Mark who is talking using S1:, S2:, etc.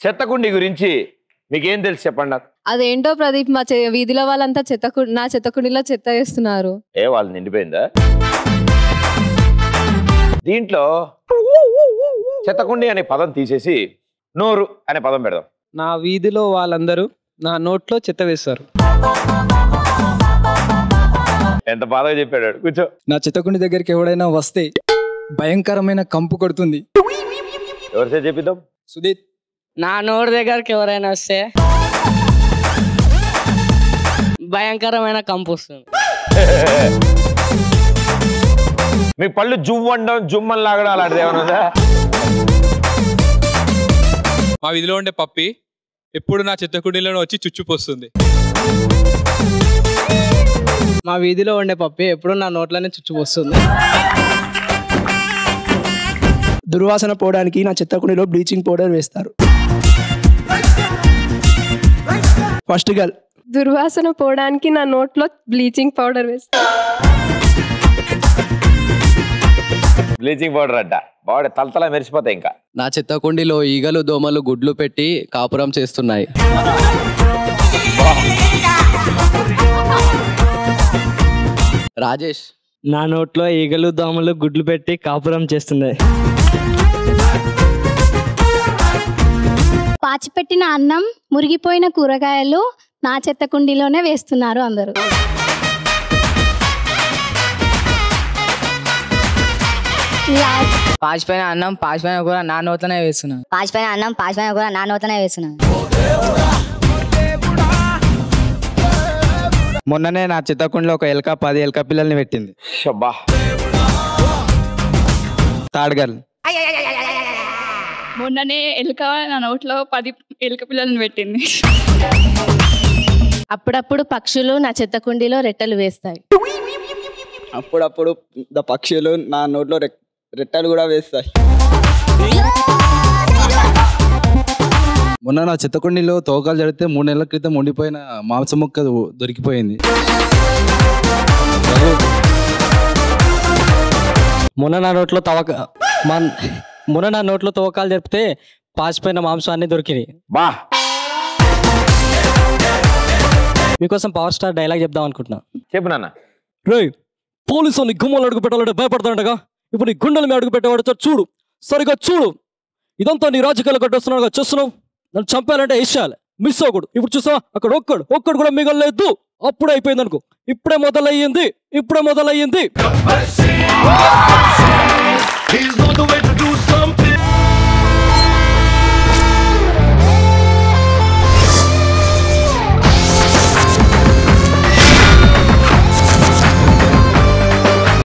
S1: చెత్తకుండి గురించి మీకేం తెలుసు చెప్పండి నాకు
S2: అదేంటో ప్రదీప్ మా చె- వీధిలో వాళ్ళంతా చెత్త నా చెత్తకుండిలో చెత్త వేస్తున్నారు
S1: ఏ వాళ్ళు నిండిపోయిందా దీంట్లో చెత్తకుండి అనే పదం తీసేసి నోరు అనే పదం పెడదాం
S3: నా వీధిలో వాళ్ళందరూ నా నోట్లో చెత్త వేస్తారు
S1: ఎంత బాధగా చెప్పాడు వాడు. కూర్చో
S4: నా చిత్తకుండి దగ్గరికి ఎవడైనా వస్తే భయంకరమైన కంపు కొడుతుంది
S1: ఎవరిసే చెప్పిద్దాం
S4: సుదీప్
S5: నా నోటి దగ్గరికి ఎవరైనా వస్తే భయంకరమైన కంపు వస్తుంది
S1: మీ పళ్ళు జువ్వండం జుమ్మని లాగడం అలాంటిది ఏమైనా ఉందా
S6: మా వీధిలో ఉండే పప్పి ఎప్పుడు నా చెత్తకుండీలో వచ్చి చుచ్చుపోస్తుంది
S3: మా వీధిలో ఉండే పప్పి ఎప్పుడు నా నోట్లోనే చుచ్చుపోస్తుంది
S7: దుర్వాసన పోవడానికి నా చెత్తకుండిలో బ్లీచింగ్ పౌడర్ వేస్తారు ఫస్ట్ గర్ల్
S2: దుర్వాసన పోవడానికి నా నోట్లో బ్లీచింగ్ పౌడర్ వేస్తా
S1: బ్లీచింగ్ పౌడర్ అడ్డ బాడీ తలతల మెరిసిపోతాయి ఇంకా
S8: నా చెత్తకుండిలో ఈగలు దోమలు గుడ్లు పెట్టి కాపురం చేస్తున్నాయి రాజేష్
S5: నా నోట్లో ఈగలు దోమలు గుడ్లు పెట్టి కాపురం చేస్తుంది
S9: పాచిపెట్టిన అన్నం మురిగిపోయిన కూరగాయలు నా చెత్త కుండీలోనే వేస్తున్నారు అందరూ
S5: పాచిపోయిన అన్నం పాచిపోయిన కూర నా నోట్లోనే వేస్తున్నాను
S9: పాచిపోయిన అన్నం పాచిపోయిన కూర నా నోతనే వేస్తున్నారు
S3: మొన్ననే నా చిత్తకుండిలో ఒక ఎలక పది ఎలక పిల్లల్ని పెట్టింది
S1: షబ్బా
S3: థర్డ్ గర్ల్
S10: మొన్ననే ఎలుక నా నోట్లో పది ఎలుక పిల్లలను పెట్టింది
S2: అప్పుడప్పుడు పక్షులు నా చెత్త కుండీలో రెట్టలు వేస్తాయి
S4: అప్పుడప్పుడు ద పక్షులు నా నోట్లో రె- రెట్టలు కూడా వేస్తాయి మొన్న నా చిత్తకుండిలో తోకాలు జడితే మూడు నెలల క్రితం ఉండిపోయిన మాంసం ముక్క దొరికిపోయింది
S5: మొన్న నా నోట్లో తవక మన్ మొన్న నా నోట్లో తవ్వకాలు జరిపితే పాచిపోయిన మాంసాన్ని దొరికినాయి
S1: బా
S5: మీకోసం పవర్ స్టార్ డైలాగ్ చెప్దాం అనుకుంటున్నా
S1: చెప్పు నాన్న
S5: రేయ్ పోలీసు నీ గుమ్మలు అడుగు పెట్టాలంటే భయపడతాడంటగా ఇప్పుడు నీ గుండెల మీద అడుగు పెట్టేవాడు చూడు సరిగా చూడు ఇదంతా నీ రాజకీయాలు కట్టొస్తున్నాడుగా చూస్తున్నావు నన్ను చంపాలంటే వేసేయాలి మిస్ అవ్వకూడదు ఇప్పుడు చూసావా అక్కడ ఒక్కడు ఒక్కడు కూడా మిగలలేదు అప్పుడే అయిపోయింది అనుకో ఇప్పుడే మొదలయ్యింది ఇప్పుడే మొదలయ్యింది
S11: He's not the way